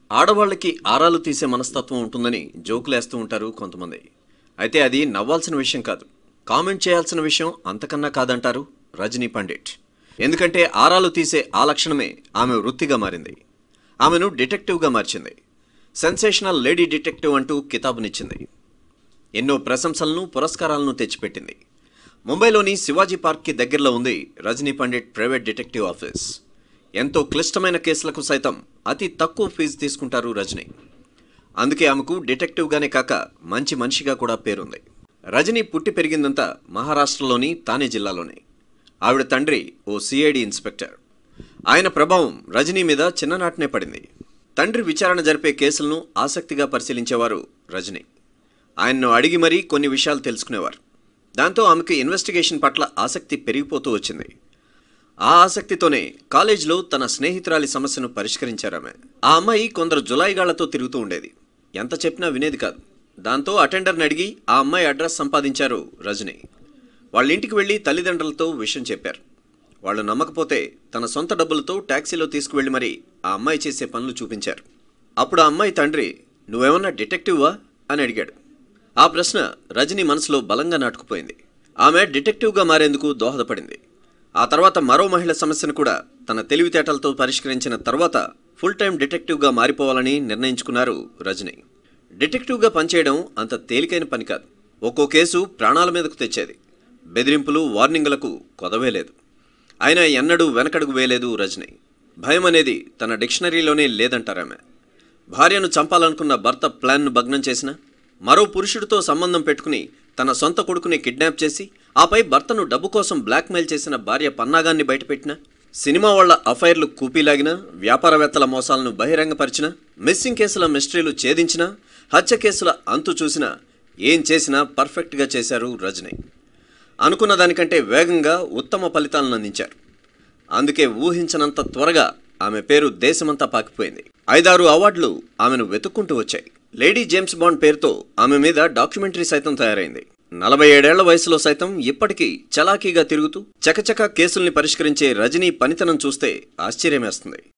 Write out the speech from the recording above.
ఆడవాళ్ళకి ఆరాలు తీసే మనస్తత్వం ఉంటుందని జోకులేస్తూ ఉంటారు కొంతమంది అయితే అది నవ్వాల్సిన విషయం కాదు కామెంట్ చేయాల్సిన విషయం అంతకన్నా కాదంటారు రజనీ పండిట్ ఎందుకంటే ఆరాలు తీసే ఆ లక్షణమే ఆమె వృత్తిగా మారింది ఆమెను డిటెక్టివ్గా మార్చింది సెన్సేషనల్ లేడీ డిటెక్టివ్ అంటూ కితాబునిచ్చింది ఎన్నో ప్రశంసలను పురస్కారాలను తెచ్చిపెట్టింది ముంబైలోని శివాజీ పార్క్కి దగ్గరలో ఉంది Rajani Pandit private detective office ఎంతో క్లిష్టమైన కేసులకు సైతం అతి తక్కువ ఫీజు తీసుకుంటారు రజనీ అందుకే ఆమెకు డిటెక్టివ్గానే కాక మంచి మనిషిగా కూడా పేరుంది రజనీ పుట్టి పెరిగిందంతా మహారాష్ట్రలోని తానే జిల్లాలోనే ఆవిడ తండ్రి ఓ సిఐడి ఇన్స్పెక్టర్ ఆయన ప్రభావం రజనీ మీద చిన్ననాటనే పడింది తండ్రి విచారణ జరిపే కేసులను ఆసక్తిగా పరిశీలించేవారు రజనీ ఆయన్ను అడిగి మరీ కొన్ని విషయాలు తెలుసుకునేవారు దాంతో ఆమెకు ఇన్వెస్టిగేషన్ పట్ల ఆసక్తి పెరిగిపోతూ వచ్చింది ఆ ఆసక్తితోనే కాలేజీలో తన స్నేహితురాలి సమస్యను పరిష్కరించారామె ఆ అమ్మాయి కొందరు జులాయిగాళ్లతో తిరుగుతూ ఉండేది ఎంత చెప్పినా వినేది కాదు దాంతో అటెండర్ని అడిగి ఆ అమ్మాయి అడ్రస్ సంపాదించారు రజనీ వాళ్ళ ఇంటికి వెళ్ళి తల్లిదండ్రులతో విషయం చెప్పారు వాళ్ళు నమ్మకపోతే తన సొంత డబ్బులతో ట్యాక్సీలో తీసుకువెళ్ళి మరి ఆ అమ్మాయి చేసే పనులు చూపించారు అప్పుడు ఆ అమ్మాయి తండ్రి నువ్వేమన్నా డిటెక్టివ్వా అని అడిగాడు ఆ ప్రశ్న రజనీ మనసులో బలంగా నాటుకుపోయింది ఆమె డిటెక్టివ్గా మారేందుకు దోహదపడింది ఆ తర్వాత మరో మహిళ సమస్యను కూడా తన తెలివితేటలతో పరిష్కరించిన తర్వాత ఫుల్ టైం డిటెక్టివ్గా మారిపోవాలని నిర్ణయించుకున్నారు రజనీ డిటెక్టివ్గా పనిచేయడం అంత తేలికైన పని కాదు ఒక్కో కేసు ప్రాణాల మీదకు తెచ్చేది బెదిరింపులు వార్నింగులకు కొదవే లేదు అయినా ఎన్నడూ వెనకడుగు వేయలేదు రజనీ భయం అనేది తన డిక్షనరీలోనే లేదంటారామె భార్యను చంపాలనుకున్న భర్త ప్లాన్ను భగ్నం చేసిన మరో పురుషుడితో సంబంధం పెట్టుకుని తన సొంత కొడుకుని కిడ్నాప్ చేసి ఆపై భర్తను డబ్బు కోసం బ్లాక్మెయిల్ చేసిన భార్య పన్నాగాన్ని బయటపెట్టిన సినిమా వాళ్ల అఫైర్లు కూపీలాగిన వ్యాపారవేత్తల మోసాలను బహిరంగపరిచిన మిస్సింగ్ కేసుల మిస్టరీలు ఛేదించిన హత్య కేసుల అంతు చూసినా ఏం చేసినా పర్ఫెక్ట్గా చేశారు రజనీ అనుకున్న దానికంటే వేగంగా ఉత్తమ ఫలితాలను అందించారు అందుకే ఊహించనంత త్వరగా ఆమె పేరు దేశమంతా పాకిపోయింది ఐదారు అవార్డులు ఆమెను వెతుక్కుంటూ వచ్చాయి లేడీ జేమ్స్ బాండ్ పేరుతో ఆమె మీద డాక్యుమెంటరీ సైతం తయారైంది నలభై ఏడేళ్ల వయసులో సైతం ఇప్పటికీ చలాకీగా తిరుగుతూ చకచక కేసుల్ని పరిష్కరించే రజనీ పనితనం చూస్తే ఆశ్చర్యమేస్తుంది